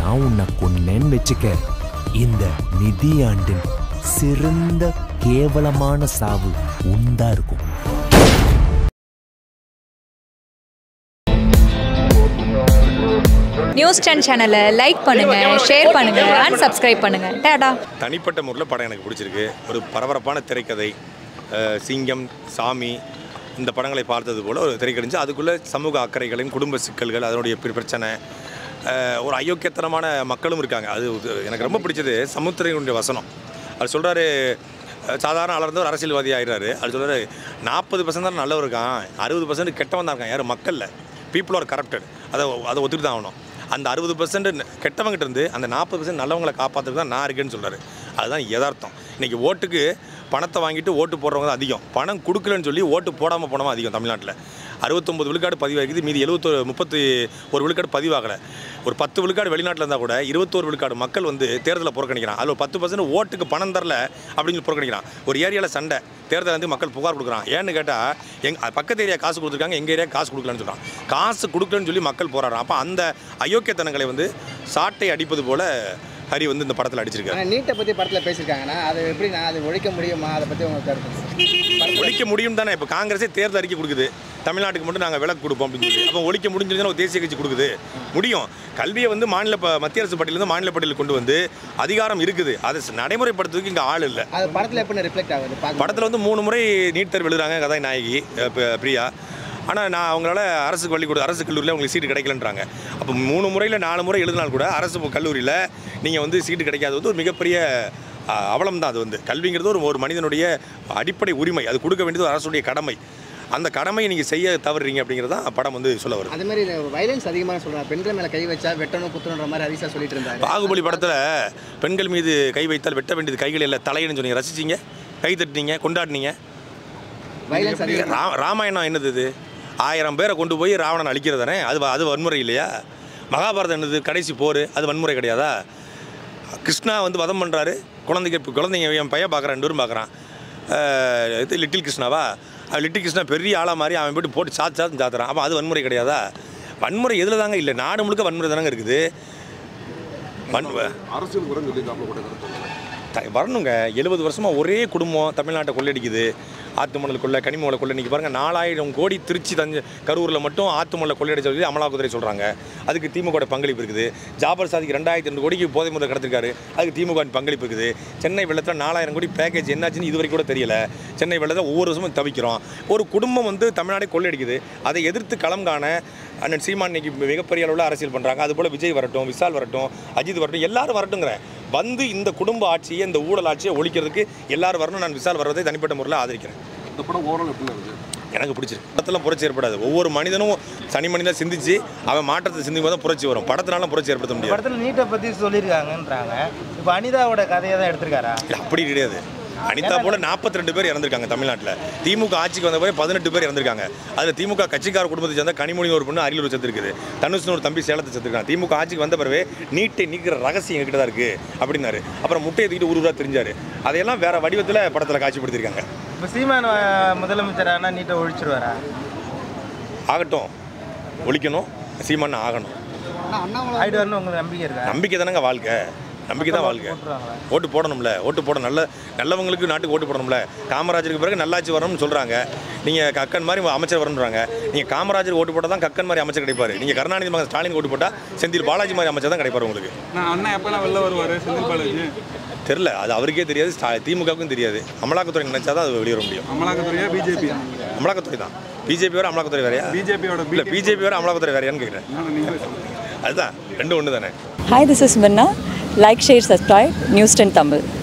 நான் உன்னை கொன்னேன்னு வச்சுக்க இந்த நிதியாண்டின் சிறந்த கேவலமான சாவு உண்டா இருக்கும் நியூஸ் டென் சேனலை லைக் பண்ணுங்க ஷேர் பண்ணுங்க அண்ட் சப்ஸ்கிரைப் பண்ணுங்க டாடா தனிப்பட்ட முறையில் படம் எனக்கு பிடிச்சிருக்கு ஒரு பரபரப்பான திரைக்கதை அஹ், சிங்கம் சாமி இந்த படங்களை பார்த்தது போல் ஒரு திரைக்கடிஞ்சு அதுக்குள்ளே சமூக அக்கறைகளின் குடும்ப சிக்கல்கள் அதனுடைய பிர- பிரச்சனை அஹ், ஒரு அயோக்கியத்தனமான மக்களும் இருக்காங்க அது இது எனக்கு ரொம்ப பிடிச்சது சமுத்திரையுடைய வசனம் அவர் சொல்கிறாரு சாதாரண ஆளர்ந்து ஒரு அரசியல்வாதி ஆயிடுறாரு அது சொல்கிறாரு நாற்பது பர்சன்ட் தான் நல்லவர் இருக்கான் அறுபது பர்சன்ட் கெட்டவன் தான் இருக்கான் யாரும் மக்களில் பீப்புள் ஆர் கரப்டட் அதை அதை ஒத்துட்டு தான் ஆகணும் அந்த அறுபது பர்சன்ட் கெட்டவங்கிட்ட இருந்து அந்த நாற்பது பர்சன்ட் நல்லவங்களை காப்பாற்றுறது தான் நான் இருக்கேன்னு சொல்கிறாரு அதுதான் யதார்த்தம் இன்றைக்கி ஓட்டுக்கு பணத்தை வாங்கிட்டு ஓட்டு போடுறவங்க தான் அதிகம் பணம் கொடுக்கலன்னு சொல்லி ஓட்டு போடாமல் போனவங்க அதிகம் தமிழ்நாட்டில் அறுபத்தொம்பது விழுக்காடு பதிவாகிது மீதி எழுபத்தொரு முப்பத்தி ஒரு விழுக்காடு பதிவாகலை ஒரு பத்து விழுக்காடு வெளிநாட்டில் இருந்தால் கூட இருபத்தோரு விழுக்காடு மக்கள் வந்து தேர்தலை புறக்கணிக்கிறான் அதில் ஒரு பத்து பர்சன்ட் ஓட்டுக்கு பணம் தரல அப்படின்னு சொல்லி புறக்கணிக்கிறான் ஒரு ஏரியாவில் சண்டை தேர்தல் வந்து மக்கள் புகார் கொடுக்குறான் ஏன்னு கேட்டால் எங் பக்கத்து ஏரியா காசு கொடுத்துருக்காங்க எங்கள் ஏரியா காசு கொடுக்கலன்னு சொல்கிறான் காசு கொடுக்கலன்னு சொல்லி மக்கள் போராடுறான் அப்போ அந்த அயோக்கியத்தனங்களை வந்து சாட்டை அடிப்பது போல ஹரி வந்து இந்த படத்தில் அடிச்சிருக்காரு ஆனால் நீட்டை பற்றி படத்தில் பேசியிருக்காங்கன்னா அது எப்படி நான் அது ஒழிக்க முடியுமா அதை பற்றி உங்களுக்கு கருத்து ஒழிக்க முடியும் தானே இப்போ காங்கிரஸே தேர்தல் அறிக்கை கொடுக்குது தமிழ்நாட்டுக்கு மட்டும் நாங்கள் விலக்கு கொடுப்போம் அப்படின்னு சொல்லி அப்போ ஒழிக்க முடிஞ்சதுன்னு ஒரு தேசிய கட்சி கொடுக்குது முடியும் கல்வியை வந்து மாநில ப- மத்திய அரசு பட்டியலேருந்து மாநில பட்டியலுக்கு கொண்டு வந்து அதிகாரம் இருக்குது அதை ஸ் நடைமுறைப்படுத்துறதுக்கு இங்கே ஆள் இல்லை அது படத்தில் எப்படி ரிஃப்ளெக்ட் ஆகுது பார்க்க படத்தில் வந்து மூணு முறை நீட் தேர்வு எழுதுறாங்க கதாநாயகி அஹ், பி- பிரியா ஆனால் நான் அவங்களால அரசு பள்ளிக்கூட அரசு கல்லூரியில் உங்களுக்கு சீட்டு கிடைக்கலன்றாங்க அப்போ மூணு முறையில் நாலு முறை எழுதினால் கூட அரசு கல்லூரியில் நீங்கள் வந்து சீட்டு கிடைக்காது வந்து ஒரு மிகப்பெரிய அஹ், அவலம் தான் அது வந்து கல்விங்கிறது ஒரு ஒரு மனிதனுடைய அடிப்படை உரிமை அது கொடுக்க வேண்டியது ஒரு அரசுடைய கடமை அந்த கடமையை நீங்கள் செய்ய தவறுறீங்க அப்படிங்கிறது தான் படம் வந்து சொல்ல வருது அதே மாதிரி வைலன்ஸ் அதிகமாக சொல்கிறாங்க பெண்கள் மேலே கை வச்சா வெட்டணும் குத்தணுன்ற மாதிரி ஹரிசா சொல்லிட்டு இருந்தாரு பாகுபலி படத்தில் பெண்கள் மீது கை வைத்தால் வெட்ட வேண்டியது கைகள் இல்லை தலைன்னு சொன்னீங்க ரசிச்சிங்க கை தட்டினீங்க கொண்டாடினீங்க வைலன்ஸ் அதிகம் ரா ராமாயணம் என்னது இது ஆயிரம் பேரை கொண்டு போய் ராவணன் அழிக்கிறது தானே அது வ- அது வன்முறை இல்லையா மகாபாரதம் என்னது கடைசி போர் அது வன்முறை கிடையாதா கிருஷ்ணா வந்து வதம் பண்ணுறாரு குழந்தைங்க இப்ப குழந்தைங்க என் பையன் பார்க்குறான் ரெண்டு பேரும் பார்க்குறான் இது லிட்டில் கிருஷ்ணாவா அது லிட்டில் கிருஷ்ணா பெரிய ஆளாக மாதிரி அவன் போட்டு போட்டு சாத்து சாத்து சாத்துறான் அப்போ அது வன்முறை கிடையாதா வன்முறை எதில் தாங்க இல்லை நாடு முழுக்க வன்முறை தானங்க இருக்குது வன் அரசியல் கூட சொல்லியிருக்காங்க கூட கருத்து த- வரணுங்க எழுபது வருஷமாக ஒரே குடும்பம் தமிழ்நாட்டை கொள்ளடிக்குது ஆத்துமணல் கொள்ளை கனிமலை கொள்ளை இன்றைக்கி பாருங்கள் நாலாயிரம் கோடி திருச்சி தஞ்சை கரூரில் மட்டும் ஆத்துமலை கொள்ளையடிச்சு சொல்லி அமலாக்கத்துறை சொல்கிறாங்க அதுக்கு திமுக பங்களிப்பு இருக்குது ஜாபர் சாதிக்கு ரெண்டாயிரத்தி ரெண்டு கோடிக்கு போதை முதல் கடத்திருக்காரு அதுக்கு திமுக பங்களிப்பு இருக்குது சென்னை வெள்ளத்தில் நாலாயிரம் கோடி பேக்கேஜ் என்னாச்சுன்னு இது வரைக்கும் கூட தெரியல சென்னை வெள்ளத்தில் ஒவ்வொரு வருஷமும் தவிக்கிறோம் ஒரு குடும்பம் வந்து தமிழ்நாடே கொள்ளையடிக்குது அதை எதிர்த்து களம் காண அண்ணன் சீமான் இன்னைக்கு மிகப்பெரிய அளவில் அரசியல் பண்ணுறாங்க அதுபோல் விஜய் வரட்டும் விஷால் வரட்டும் அஜித் வரட்டும் எல்லாரும் வரட்டுங்கிறேன் வந்து இந்த குடும்ப ஆட்சியை இந்த ஊழல் ஆட்சியை ஒழிக்கிறதுக்கு எல்லாரும் வரணும் நான் விஷால் வர்றதை தனிப்பட்ட முறையில் ஆதரிக்கிறேன் இந்த படம் ஓரளவு எப்படி இருக்கு எனக்கு பிடிச்சிருக்கு படத்தில் புரட்சி ஏற்படாது ஒவ்வொரு மனிதனும் தனி மனிதன் சிந்திச்சு அவன் மாற்றத்தை சிந்திக்கும் போது தான் புரட்சி வரும் படத்தினால புரட்சி ஏற்படுத்த முடியாது படத்தில் நீட்டை பற்றி சொல்லியிருக்காங்கன்றாங்க இப்போ அனிதாவோட கதையை தான் எடுத்திருக்காரா இல்ல, அப்படி கிடையாது அனிதா போல 42 ரெண்டு பேர் இறந்திருக்காங்க தமிழ்நாட்டில் திமுக ஆட்சிக்கு வந்த பிறகு பதினெட்டு பேர் இறந்திருக்காங்க அதில் திமுக கட்சிக்கார குடும்பத்தை சேர்ந்த கனிமொழி ஒரு பொண்ணு அரியலூர் செத்துருக்குது தனுஷ்னு ஒரு தம்பி சேலத்தை செத்துருக்காங்க திமுக ஆட்சிக்கு வந்த பிறகு நீட்டை நீக்கிற ரகசியம் எங்கிட்ட தான் இருக்குது அப்படின்னாரு அப்புறம் முட்டையை தூக்கிட்டு ஊர் ஊரா தெரிஞ்சாரு அதையெல்லாம் வேற வடிவத்தில் படத்தில் காட்சிப்படுத்தியிருக்காங்க இப்போ சீமான் அஹ், முதலமைச்சரானா நீட்டை ஒழிச்சிருவாரா ஆகட்டும் ஒழிக்கணும் சீமான் ஆகணும் ஆனால் அண்ணாமலை ஆயிடுவார்னு உங்களுக்கு நம்பிக்கை இருக்கா நம்பிக்கை தானங்க வாழ்க்கை நம்பிக்கை தான் வாழ்க்கை போட்டுருவாங்களா ஓட்டு போடணும்ல ஓட்டு போட நல்ல நல்லவங்களுக்கு நாட்டுக்கு ஓட்டு போடணும்ல காமராஜருக்கு பிறகு நல்லாட்சி வரணும்னு சொல்கிறாங்க நீங்கள் கக்கன் மாதிரி அமைச்சர் வரணுன்றாங்க நீங்கள் காமராஜர் ஓட்டு போட்டால் தான் கக்கன் மாதிரி அமைச்சர் கிடைப்பாரு நீங்கள் கருணாநிதி மகன் ஸ்டாலின் ஓட்டு போட்டால் செந்தில் பாலாஜி மாதிரி அமைச்சர் தான் கிடைப்பாரு உங்களுக்கு நான் அண்ணா எப்பெல்லாம் வெளில வருவார் செந்தில் பாலாஜி தெரில அது அவருக்கே தெரியாது ஸ்டா- திமுகவுக்கும் தெரியாது அமலாக்கத்துறை நினைச்சா தான் அது வெளியே வர முடியும் அமலாக்கத்துறையா பிஜேபி அமலாக்கத்துறை தான் பிஜேபி வேறு அமலாக்கத்துறை வேறையா பிஜேபியோட இல்லை பிஜேபி வேறு அமலாக்கத்துறை வேறையான்னு கேட்குறேன் நீங்களே சொல்லுங்க அதுதான் ரெண்டும் ஒன்று தானே Hi, this is Minna. Like, share, subscribe. News 10 Tamil.